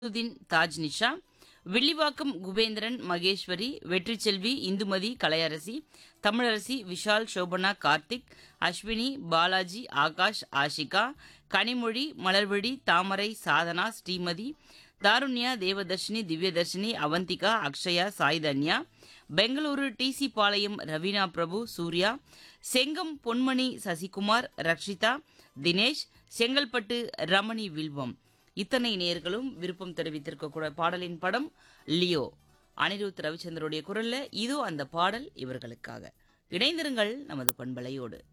Sudheen Taj Nisha Villivakkam Kubendran Maheswari Vetriselvi Indumathi Kalaiyarasi Tamilarasi Vishal Shobana Karthik Ashwini Balaji Akash Ashika Kanimozhi Malarvizhi Thamarai Sadhana Srimathi Tharunya Devadharshini Divyadharshini Avanthika Akshaya Saithanya Bengaluru DC Palayam Raveena Prabhu Surya Chengam Ponmani Sasikumar Rakshitha Dinesh Chengalpattu Ramani Vilvam இத்தனை நேர்களும் விருப்பம் தெரிவித்திருக்கக்கூடிய பாடலின் படம் லியோ அனிருத் ரவிச்சந்திரோடைய குரல்ல இதோ அந்த பாடல் இவர்களுக்காக இணைந்திருங்கள் நமது பண்பலையோடு